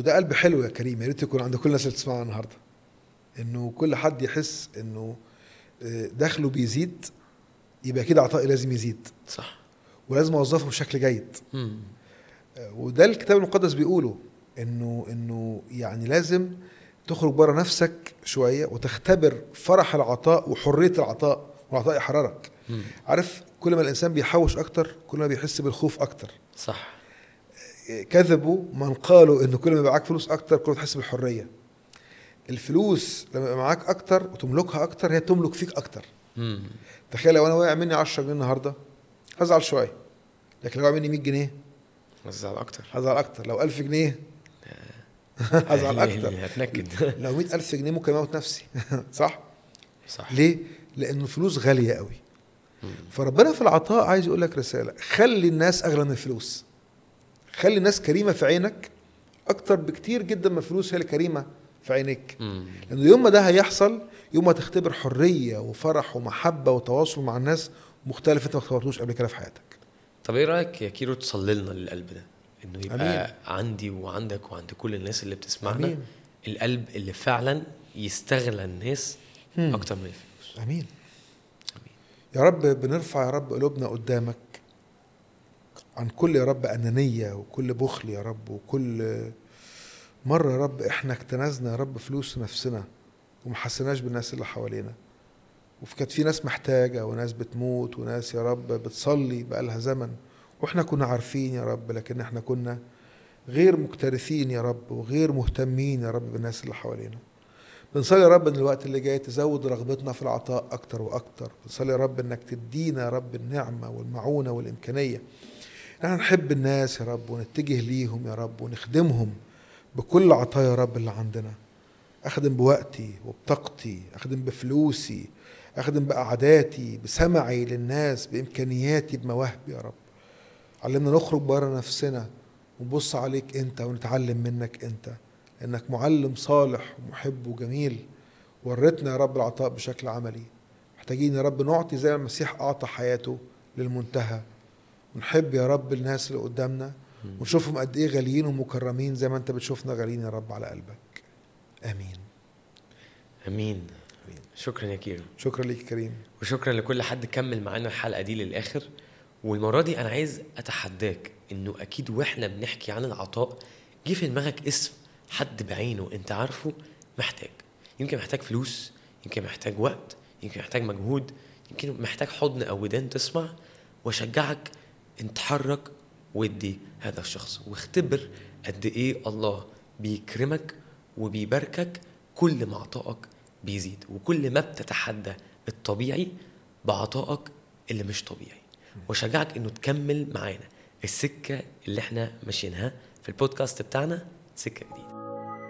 وده قلب حلو يا كريم يا ريت يكون عند كل الناس اللي بتسمعنا النهارده انه كل حد يحس انه آه، دخله بيزيد يبقى كده عطائي لازم يزيد صح ولازم اوظفه بشكل جيد مم. آه، وده الكتاب المقدس بيقوله انه انه يعني لازم تخرج بره نفسك شويه وتختبر فرح العطاء وحريه العطاء والعطاء يحررك مم. عارف كل ما الانسان بيحوش اكتر كل ما بيحس بالخوف اكتر صح كذبوا من قالوا ان كل ما يبقى معاك فلوس اكتر كل ما تحس بالحريه الفلوس لما يبقى معاك اكتر وتملكها اكتر هي تملك فيك اكتر مم. تخيل لو انا واقع مني 10 جنيه النهارده هزعل شويه لكن لو وقع مني 100 جنيه هزعل اكتر هزعل اكتر لو 1000 جنيه هزعل اكتر هتنكد لو 100000 جنيه ممكن اموت نفسي صح صح ليه لان الفلوس غاليه قوي فربنا في العطاء عايز يقول لك رساله خلي الناس اغلى من الفلوس خلي الناس كريمه في عينك اكتر بكتير جدا من الفلوس هي اللي كريمه في عينيك مم. لانه يوم ما ده هيحصل يوم ما تختبر حريه وفرح ومحبه وتواصل مع الناس مختلف انت ما اختبرتوش قبل كده في حياتك طب ايه رايك يا كيرو تصلي لنا للقلب ده انه يبقى أمين. عندي وعندك وعند كل الناس اللي بتسمعنا امين القلب اللي فعلا يستغلى الناس مم. اكتر من الفلوس امين يا رب بنرفع يا رب قلوبنا قدامك عن كل يا رب انانيه وكل بخل يا رب وكل مره يا رب احنا اكتنزنا يا رب فلوس نفسنا وما حسيناش بالناس اللي حوالينا وكانت في ناس محتاجه وناس بتموت وناس يا رب بتصلي بقالها زمن واحنا كنا عارفين يا رب لكن احنا كنا غير مكترثين يا رب وغير مهتمين يا رب بالناس اللي حوالينا بنصلي يا رب ان الوقت اللي جاي تزود رغبتنا في العطاء اكتر واكتر بنصلي يا رب انك تدينا يا رب النعمه والمعونه والامكانيه احنا نحب الناس يا رب ونتجه ليهم يا رب ونخدمهم بكل عطايا يا رب اللي عندنا اخدم بوقتي وبطاقتي اخدم بفلوسي اخدم بقعداتي بسمعي للناس بامكانياتي بمواهبي يا رب علمنا نخرج بره نفسنا ونبص عليك انت ونتعلم منك انت انك معلم صالح ومحب وجميل وريتنا يا رب العطاء بشكل عملي محتاجين يا رب نعطي زي ما المسيح اعطى حياته للمنتهى ونحب يا رب الناس اللي قدامنا ونشوفهم قد ايه غاليين ومكرمين زي ما انت بتشوفنا غاليين يا رب على قلبك امين امين شكرا يا كيرو شكرا ليك كريم وشكرا لكل حد كمل معانا الحلقه دي للاخر والمره دي انا عايز اتحداك انه اكيد واحنا بنحكي عن العطاء جه في دماغك اسم حد بعينه انت عارفه محتاج يمكن محتاج فلوس يمكن محتاج وقت يمكن محتاج مجهود يمكن محتاج حضن او ودان تسمع واشجعك ان تحرك وادي هذا الشخص واختبر قد ايه الله بيكرمك وبيباركك كل ما عطائك بيزيد وكل ما بتتحدى الطبيعي بعطائك اللي مش طبيعي وشجعك انه تكمل معانا السكه اللي احنا ماشيينها في البودكاست بتاعنا سكه جديده